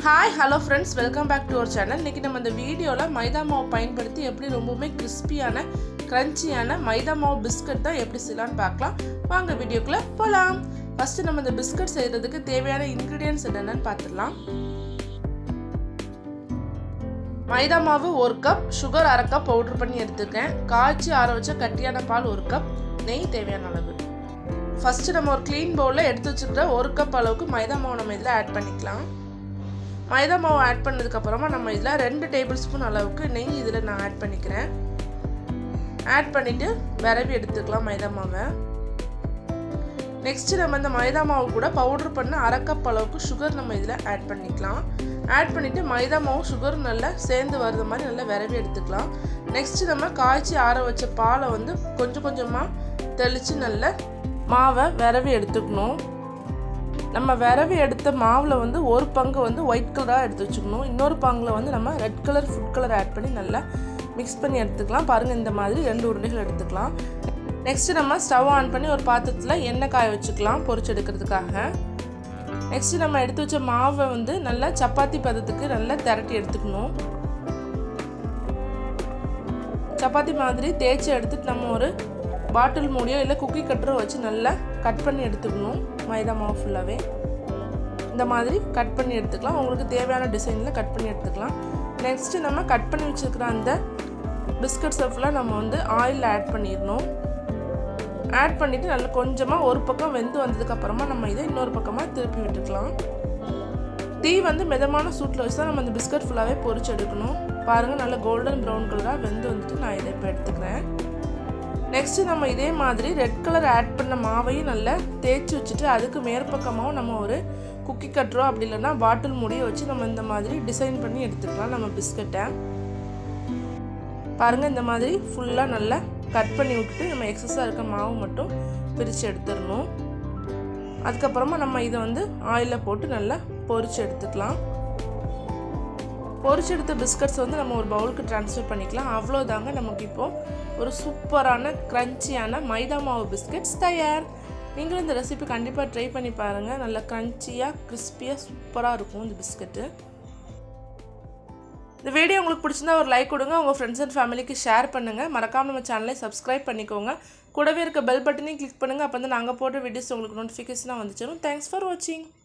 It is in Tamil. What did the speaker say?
hi hello friends welcome back to our channel இன்றைக்கி நம்ம இந்த வீடியோவில் மைதா மாவு பயன்படுத்தி எப்படி ரொம்பவுமே கிறிஸ்பியான க்ரன்ச்சியான மைதா மாவு பிஸ்கட் தான் எப்படி செய்யலான்னு பார்க்கலாம் வாங்க வீடியோக்குள்ளே போகலாம் ஃபஸ்ட்டு நம்ம இந்த பிஸ்கட் செய்கிறதுக்கு தேவையான இன்க்ரீடியன்ஸ் என்னென்னு பார்த்துடலாம் மைதா மாவு ஒரு கப் சுகர் அரை கப் பவுட்ரு பண்ணி எடுத்துருக்கேன் காய்ச்சி ஆற வச்ச கட்டியான பால் ஒரு கப் நெய் தேவையான அளவு ஃபஸ்ட்டு நம்ம ஒரு க்ளீன் பவுலில் எடுத்து வச்சுக்கிற ஒரு கப் அளவுக்கு மைதா மாவு நம்ம இதில் ஆட் பண்ணிக்கலாம் மைதா மாவு ஆட் பண்ணதுக்கப்புறமா நம்ம இதில் ரெண்டு டேபிள் ஸ்பூன் அளவுக்கு நெய் இதில் நான் ஆட் பண்ணிக்கிறேன் ஆட் பண்ணிவிட்டு விரவி எடுத்துக்கலாம் மைதா மாவை நெக்ஸ்ட்டு நம்ம இந்த மைதா மாவு கூட பவுட்ரு பண்ண அரை கப் அளவுக்கு சுகர் நம்ம இதில் ஆட் பண்ணிக்கலாம் ஆட் பண்ணிவிட்டு மைதா மாவு சுகர் நல்லா சேர்ந்து வர்றது மாதிரி நல்லா விரவி எடுத்துக்கலாம் நெக்ஸ்ட்டு நம்ம காய்ச்சி ஆற வச்ச பாலை வந்து கொஞ்சம் கொஞ்சமாக தெளித்து நல்லா மாவை விரவி எடுத்துக்கணும் நம்ம விரவி எடுத்த மாவில் வந்து ஒரு பங்கு வந்து ஒயிட் கலராக எடுத்து வச்சுக்கணும் இன்னொரு பங்கில் வந்து நம்ம red colour food colour add பண்ணி நல்லா மிக்ஸ் பண்ணி எடுத்துக்கலாம் பாருங்கள் இந்த மாதிரி ரெண்டு உருண்டைகள் எடுத்துக்கலாம் நெக்ஸ்ட்டு நம்ம ஸ்டவ் ஆன் பண்ணி ஒரு பாத்திரத்தில் எண்ணெய் காய வச்சுக்கலாம் பொரிச்சு எடுக்கிறதுக்காக நெக்ஸ்ட்டு நம்ம எடுத்து வச்ச மாவை வந்து நல்லா சப்பாத்தி பதத்துக்கு நல்லா திரட்டி எடுத்துக்கணும் சப்பாத்தி மாதிரி தேய்ச்சி எடுத்துட்டு நம்ம ஒரு பாட்டில் மூடியோ இல்லை குக்கி கட்டரோ வச்சு நல்லா கட் பண்ணி எடுத்துக்கணும் மைதா மாவு ஃபுல்லாகவே இந்த மாதிரி கட் பண்ணி எடுத்துக்கலாம் உங்களுக்கு தேவையான டிசைனில் கட் பண்ணி எடுத்துக்கலாம் நெக்ஸ்ட்டு நம்ம கட் பண்ணி வச்சுருக்கிற அந்த பிஸ்கட்ஸை ஃபுல்லாக நம்ம வந்து ஆயிலில் ஆட் பண்ணிடணும் ஆட் பண்ணிவிட்டு நல்லா கொஞ்சமாக ஒரு பக்கம் வெந்து வந்ததுக்கப்புறமா நம்ம இதை இன்னொரு பக்கமாக திருப்பி விட்டுக்கலாம் டீ வந்து மிதமான சூட்டில் வச்சு தான் நம்ம அந்த பிஸ்கட் ஃபுல்லாகவே பொரிச்சு எடுக்கணும் பாருங்கள் நல்லா கோல்டன் ப்ரௌன் கலராக வெந்து வந்துட்டு நான் இதை இப்போ எடுத்துக்கிறேன் நெக்ஸ்ட்டு நம்ம இதே மாதிரி ரெட் கலர் ஆட் பண்ண மாவையும் நல்லா தேய்ச்சி வச்சுட்டு அதுக்கு மேற்பக்கமாகவும் நம்ம ஒரு குக்கி கட்டுறோம் அப்படி இல்லைன்னா பாட்டில் மூடியை வச்சு நம்ம இந்த மாதிரி டிசைன் பண்ணி எடுத்துக்கலாம் நம்ம பிஸ்கட்டை பாருங்கள் இந்த மாதிரி ஃபுல்லாக நல்லா கட் பண்ணி விட்டுட்டு நம்ம எக்ஸஸாக இருக்க மாவு மட்டும் பிரித்து எடுத்துடணும் அதுக்கப்புறமா நம்ம இதை வந்து ஆயிலில் போட்டு நல்லா பொரிச்சு எடுத்துக்கலாம் பொரிச்சு எடுத்த பிஸ்கட்ஸ் வந்து நம்ம ஒரு பவுலுக்கு ட்ரான்ஸ்ஃபர் பண்ணிக்கலாம் அவ்வளோதாங்க நமக்கு இப்போது ஒரு சூப்பரான க்ரன்ச்சியான மைதா மாவு பிஸ்கட்ஸ் தயார் நீங்களும் இந்த ரெசிபி கண்டிப்பாக ட்ரை பண்ணி பாருங்கள் நல்லா க்ரன்ச்சியாக கிறிஸ்பியாக சூப்பராக இருக்கும் இந்த பிஸ்கட்டு இந்த வீடியோ உங்களுக்கு பிடிச்சிருந்தா ஒரு லைக் கொடுங்க உங்கள் ஃப்ரெண்ட்ஸ் அண்ட் ஃபேமிலிக்கு ஷேர் பண்ணுங்கள் மறக்காமல் நம்ம சேனலை சப்ஸ்கிரைப் பண்ணிக்கோங்க கூடவே இருக்க பெல் பட்டனையும் கிளிக் பண்ணுங்கள் அப்போ வந்து நாங்கள் போடுற வீடியோஸ் உங்களுக்கு நோட்டிஃபிகேஷனாக வந்துச்சிடும் தேங்க்ஸ் ஃபார் வாட்சிங்